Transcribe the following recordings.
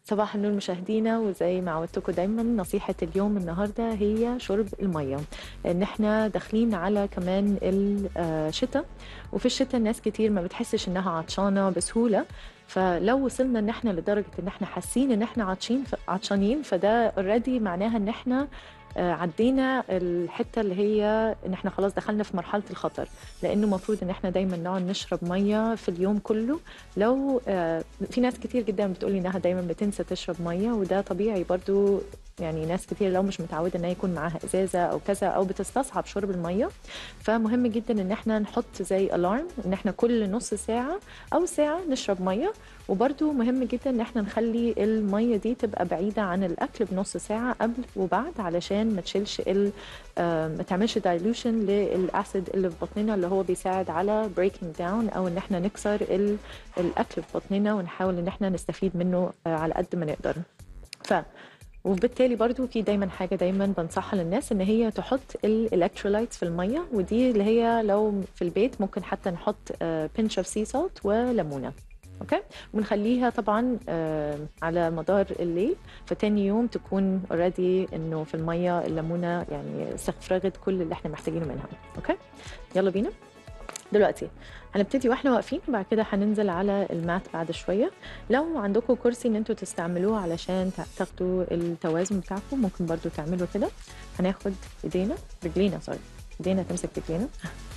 صباح النور مشاهدينا وزي ما عودتكم دايما نصيحة اليوم النهاردة هي شرب المية ان احنا داخلين على كمان الشتاء وفي الشتاء الناس كتير ما بتحسش انها عطشانة بسهولة فلو وصلنا ان احنا لدرجة ان احنا حاسين ان احنا عطشين عطشانين فده اوريدي معناها ان احنا آه، عدينا الحته اللي هي ان احنا خلاص دخلنا في مرحله الخطر لانه المفروض ان احنا دايما نقعد نشرب ميه في اليوم كله لو آه، في ناس كتير جدا بتقولي انها دايما بتنسى تشرب ميه وده طبيعي برضو يعني ناس كتير لو مش متعوده ان هي يكون معاها ازازه او كذا او بتستصعب شرب الميه فمهم جدا ان احنا نحط زي الارم ان احنا كل نص ساعه او ساعه نشرب ميه وبرده مهم جدا ان احنا نخلي الميه دي تبقى بعيده عن الاكل بنص ساعه قبل وبعد علشان ما تشيلش ال آه، ما تعملش دايلوشن للاسيد اللي في بطننا اللي هو بيساعد على بريكنج داون او ان احنا نكسر ال- الاكل في بطننا ونحاول ان احنا نستفيد منه آه، على قد ما نقدر ف وبالتالي برضو في دايما حاجه دايما بنصحها للناس ان هي تحط الالكترولايتس في الميه ودي اللي هي لو في البيت ممكن حتى نحط بنش اوف سي سالت وليمونه اوكي ونخليها طبعا آه، على مدار الليل فتاني يوم تكون اوريدي انه في الميه الليمونه يعني استفرغت كل اللي احنا محتاجينه منها اوكي يلا بينا دلوقتي هنبتدي واحنا واقفين وبعد كده هننزل على المات بعد شويه لو عندكم كرسي ان انتوا تستعملوه علشان تا- تاخدوا التوازن بتاعكم ممكن برضو تعملوا كده هناخد ايدينا رجلينا سوري ايدينا تمسك رجلينا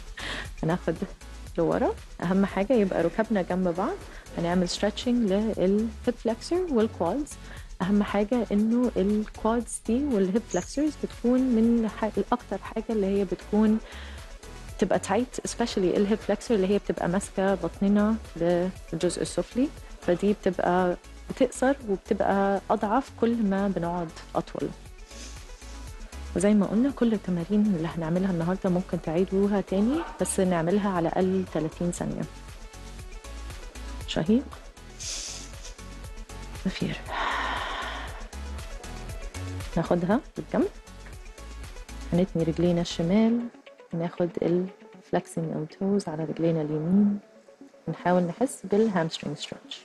هناخد لورا اهم حاجه يبقى ركبنا جنب بعض هنعمل ستريتشنج للهيب فلكسور والكوادز اهم حاجه انه الكوادز دي والهيب فلكسورز بتكون من ح- الاكتر حاجه اللي هي بتكون تبقى تايت especially الهيب فلكسور اللي هي بتبقى ماسكه بطننا للجزء السفلي فدي بتبقى بتقصر وبتبقى اضعف كل ما بنقعد اطول وزي ما قلنا كل التمارين اللي هنعملها النهارده ممكن تعيدوها تاني بس نعملها على الاقل 30 ثانيه شهيق زفير ناخدها بالجنب هنتني رجلينا الشمال ناخد الفلكسنج او توز على رجلينا اليمين نحاول نحس بالهامسترينج ستريتش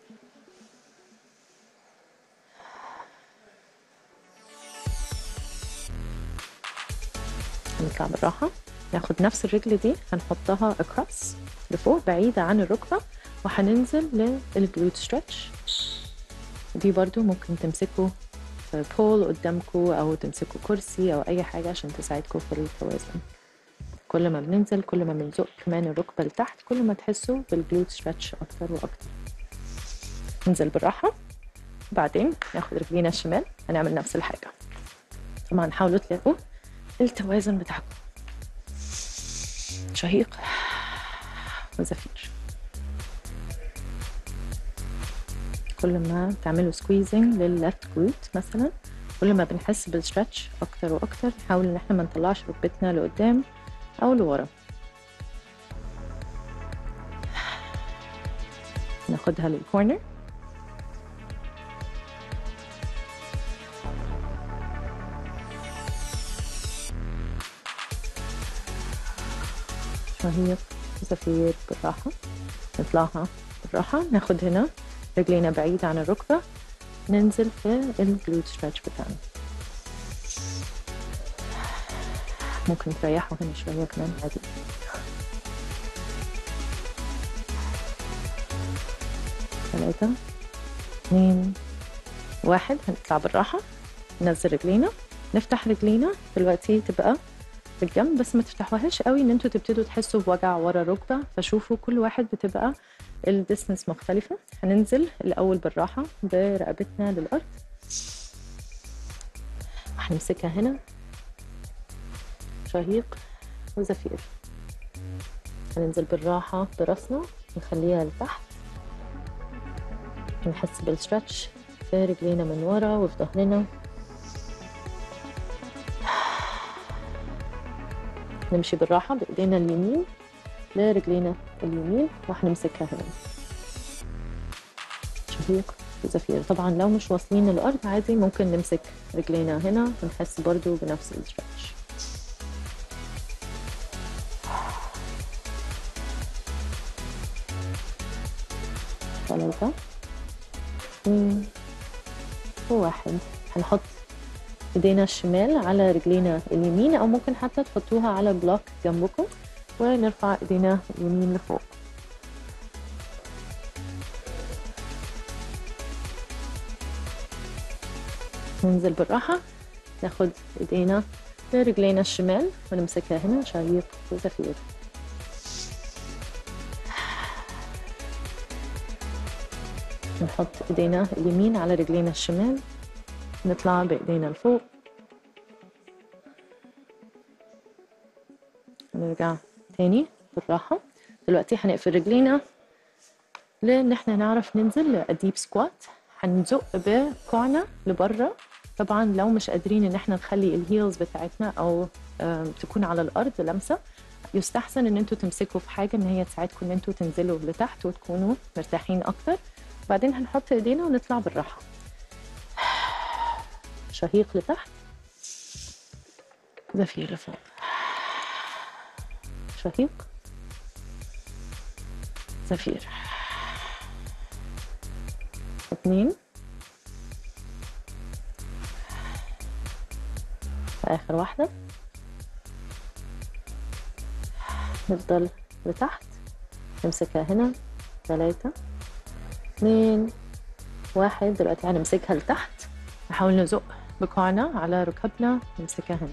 نطلع بالراحة ناخد نفس الرجل دي هنحطها across لفوق بعيدة عن الركبة وهننزل للجلوت ستريتش دي برضو ممكن تمسكوا في بول قدامكم او تمسكوا كرسي او اي حاجة عشان تساعدكم في التوازن كل ما بننزل كل ما بنزق كمان الركبة لتحت كل ما تحسوا بالجلوت ستريتش اكتر واكتر ننزل بالراحة بعدين ناخد رجلينا الشمال هنعمل نفس الحاجة طبعا حاولوا تلاقوا التوازن بتاعكم شهيق وزفير كل ما تعملوا سكويزنج لللفت جلوت مثلا كل ما بنحس بالستريتش اكتر واكتر نحاول ان احنا ما نطلعش ركبتنا لقدام او لورا ناخدها للكورنر شهيق زفير بالراحة نطلعها بالراحة ناخد هنا رجلينا بعيد عن الركبة ننزل في الجلوت ستريتش بتاعنا ممكن تريحوا هنا شوية كمان عادي ثلاثة اثنين واحد هنطلع بالراحة ننزل رجلينا نفتح رجلينا دلوقتي تبقى بالجنب بس ما تفتحوهاش قوي ان انتوا تبتدوا تحسوا بوجع ورا الركبه فشوفوا كل واحد بتبقى الديستنس مختلفه هننزل الاول بالراحه برقبتنا للارض هنمسكها هنا شهيق وزفير هننزل بالراحه براسنا نخليها لتحت نحس بالستريتش في رجلينا من ورا وفي ظهرنا نمشي بالراحة بإيدينا اليمين لرجلينا اليمين وهنمسكها هنا شهيق وزفير طبعا لو مش واصلين الأرض عادي ممكن نمسك رجلينا هنا ونحس برضو بنفس الستريتش ثلاثة اثنين وواحد هنحط ايدينا الشمال على رجلينا اليمين او ممكن حتى تحطوها على بلوك جنبكم ونرفع ايدينا اليمين لفوق ننزل بالراحة ناخد ايدينا لرجلينا الشمال ونمسكها هنا شهيق وزفير نحط ايدينا اليمين على رجلينا الشمال نطلع بايدينا لفوق نرجع تاني بالراحة دلوقتي هنقفل رجلينا لان احنا نعرف ننزل لديب سكوات هنزق بكوعنا لبره طبعا لو مش قادرين ان احنا نخلي الهيلز بتاعتنا او آم، تكون على الارض لامسه يستحسن ان انتوا تمسكوا في حاجه ان هي تساعدكم ان انتوا تنزلوا لتحت وتكونوا مرتاحين اكتر بعدين هنحط ايدينا ونطلع بالراحه شهيق لتحت زفير لفوق شهيق زفير اتنين آخر واحدة نفضل لتحت نمسكها هنا ثلاثة اثنين واحد دلوقتي هنمسكها لتحت نحاول نزق بكوعنا على ركبنا نمسكها هنا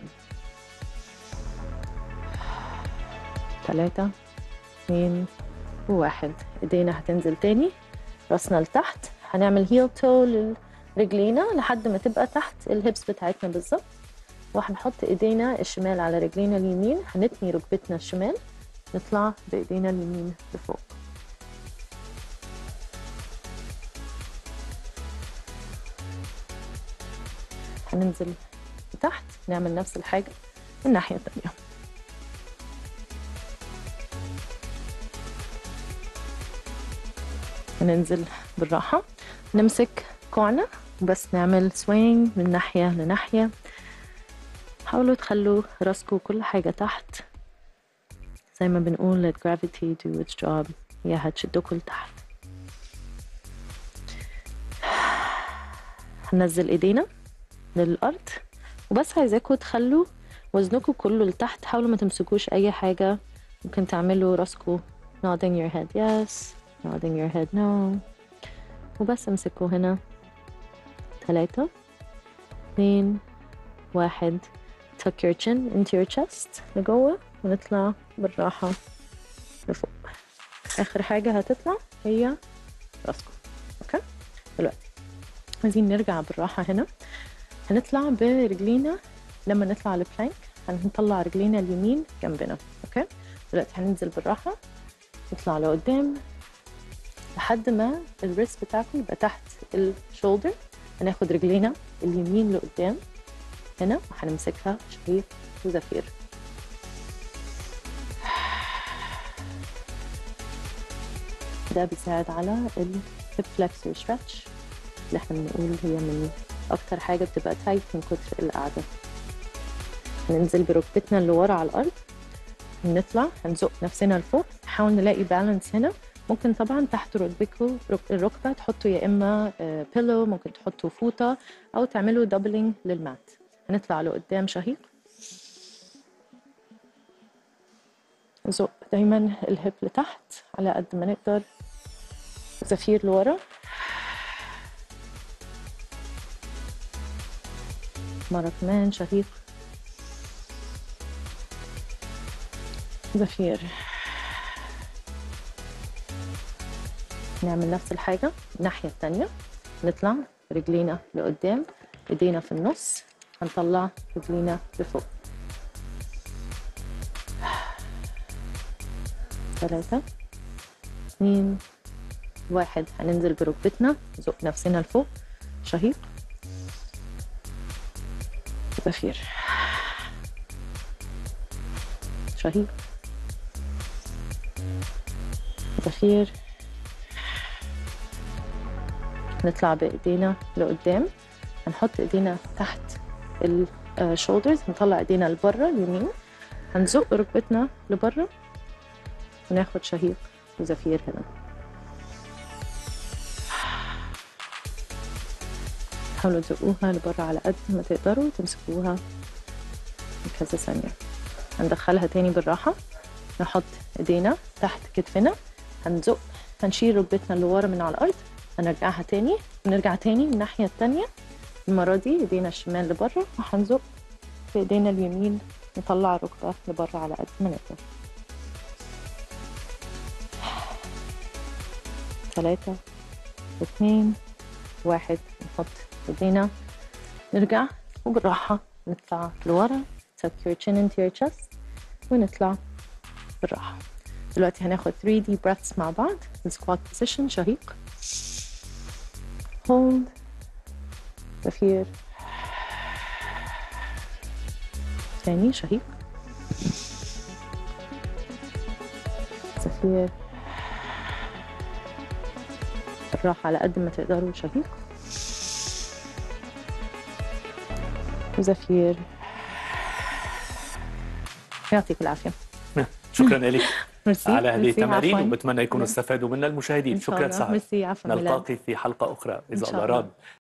ثلاثة اثنين وواحد ايدينا هتنزل تاني راسنا لتحت هنعمل هيل تو لرجلينا لحد ما تبقى تحت الهبس بتاعتنا بالظبط وهنحط ايدينا الشمال على رجلينا اليمين هنتني ركبتنا الشمال نطلع بايدينا اليمين لفوق هننزل لتحت نعمل نفس الحاجة من الناحية التانية هننزل بالراحة نمسك كوعنا بس نعمل سوينج من ناحية لناحية حاولوا تخلوا راسكم كل حاجة تحت زي ما بنقول let gravity do its job هي هتشدكوا لتحت هننزل ايدينا للأرض وبس عايزاكم تخلوا وزنكم كله لتحت حاولوا ما تمسكوش أي حاجة ممكن تعملوا راسكم nodding your head yes nodding your head no وبس امسكوا هنا ثلاثة اثنين واحد tuck your chin into your chest لجوه ونطلع بالراحة لفوق آخر حاجة هتطلع هي راسكم أوكي دلوقتي عايزين نرجع بالراحة هنا هنطلع برجلينا لما نطلع البلانك هنطلع رجلينا اليمين جنبنا اوكي دلوقتي هننزل بالراحه نطلع لقدام لحد ما الريست بتاعكم يبقى تحت الشولدر هناخد رجلينا اليمين لقدام هنا وهنمسكها شهيق وزفير ده بيساعد على الهيب فلكسور ستريتش اللي احنا بنقول هي من اكتر حاجه بتبقى تايت من كتر القعده ننزل بركبتنا اللي ورا على الارض نطلع هنزق نفسنا لفوق نحاول نلاقي بالانس هنا ممكن طبعا تحت ركبكم رك- الركبه تحطوا يا اما بيلو ممكن تحطوا فوطه او تعملوا دبلينج للمات هنطلع لقدام شهيق نزق دايما الهيب لتحت على قد ما نقدر زفير لورا مرة كمان شهيق زفير نعمل نفس الحاجة الناحية التانية نطلع رجلينا لقدام ايدينا في النص هنطلع رجلينا لفوق ثلاثة اثنين واحد هننزل بركبتنا نزق نفسنا لفوق شهيق زفير شهيق زفير نطلع بايدينا لقدام هنحط ايدينا تحت الشولدرز نطلع ايدينا لبره اليمين هنزق ركبتنا لبره وناخد شهيق وزفير هنا حاولوا تزقوها لبره على قد ما تقدروا تمسكوها كذا ثانية هندخلها تاني بالراحة نحط ايدينا تحت كتفنا هنزق هنشيل ركبتنا اللي ورا من على الأرض هنرجعها تاني ونرجع تاني من الناحية التانية المرة دي ايدينا الشمال لبره وهنزق في ايدينا اليمين نطلع الركبة لبره على قد ما نقدر ثلاثة اثنين واحد نحط ايدينا نرجع وبالراحة نطلع لورا tuck your chin into your chest ونطلع بالراحة دلوقتي هناخد 3 deep breaths مع بعض squat position شهيق hold زفير تاني شهيق زفير بالراحة على قد ما تقدروا شهيق وزفير يعطيك العافية شكرا لك ميرسي على هذه ميرسي، التمارين عفواً. وبتمنى يكونوا استفادوا منها المشاهدين إن شاء شكرا الله. سعد ميرسي عفوا ميلاد نلتقي في حلقة أخرى إن إذا شاء الله الله. أراد